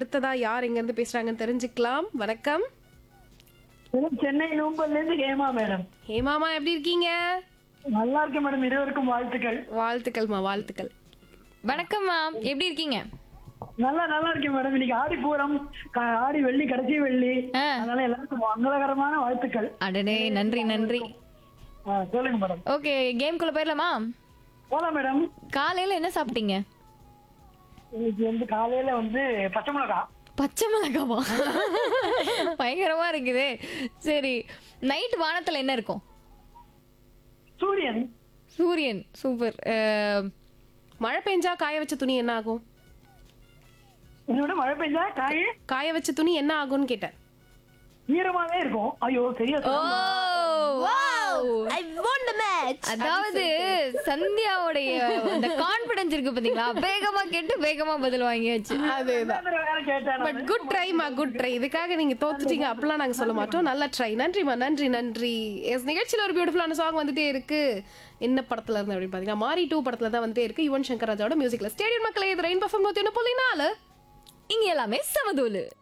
அடுத்ததா யார் எங்க இருந்து பேசுறாங்கன்னு தெரிஞ்சுக்கலாம் வணக்கம் மேடம் சென்னை நூம்பல்ல இருந்து ஹேமா மேடம் ஹேமாமா எப்படி இருக்கீங்க நல்லா இருக்கு மேடம் இருவருக்கும் வாழ்த்துக்கள் வாழ்த்துக்கள்மா வாழ்த்துக்கள் வணக்கம் மேம் எப்படி இருக்கீங்க நல்லா நல்லா இருக்கேன் மேடம் இன்னைக்கு ஆடி பூரம் க- ஆடி வெள்ளி கடைசி வெள்ளி ஆ. அதனால எல்லாருக்கும் மங்களகரமான வாழ்த்துக்கள் அடடே நன்றி நன்றி ஆ, சொல்லுங்க மேடம் ஓகே கேம்குள்ள போயிடலாமா போலாம் மேடம் காலையில என்ன சாப்பிட்டீங்க இன்னைக்கு வந்து காலையில வந்து பச்சை மிளகா பச்சை மிளகாவா பயங்கரமா இருக்குதே சரி நைட் வானத்துல என்ன இருக்கும் சூரியன் சூரியன் சூப்பர் மழை பெஞ்சா காய வச்ச துணி என்ன ஆகும் இதோட மழை பெஞ்சா காய காய வச்ச துணி என்ன ஆகும்னு கேட்டேன் ஈரமாவே இருக்கும் ஐயோ சரியா ஓ சொன்னீங்க. ஐ வாண்ட் தி மேட்ச் அதாவது சந்தியாவுடைய அந்த கான்பிடன்ஸ் இருக்கு பாத்தீங்களா வேகமா கேட்டு வேகமா பதில் வாங்கியாச்சு அதேதான் இன்னொரு வேற கேட்டேன் பட் குட் ட்ரைமா குட் ட்ரை இதுக்காக நீங்க தோத்துட்டீங்க அப்படிலாம் நாங்க சொல்ல மாட்டோம் நல்ல ட்ரை நன்றிமா நன்றி நன்றி எஸ் நிகழ்ச்சியில ஒரு பியூட்டிஃபுல்லான சாங் வந்துட்டே இருக்கு என்ன படத்துல இருந்து அப்படின்னு பாத்தீங்கன்னா மாரி டூ படத்துல தான் வந்துட்டே இருக்கு யுவன் சங்கர் ராஜாவோட மியூசிக்ல ஸ்டேடியம் மக்களே இது ரெயின் பர்ஃபார்ம் நூத்தி ஒன்று புள்ளி நாலு இங்க எல்லாமே சமதூலு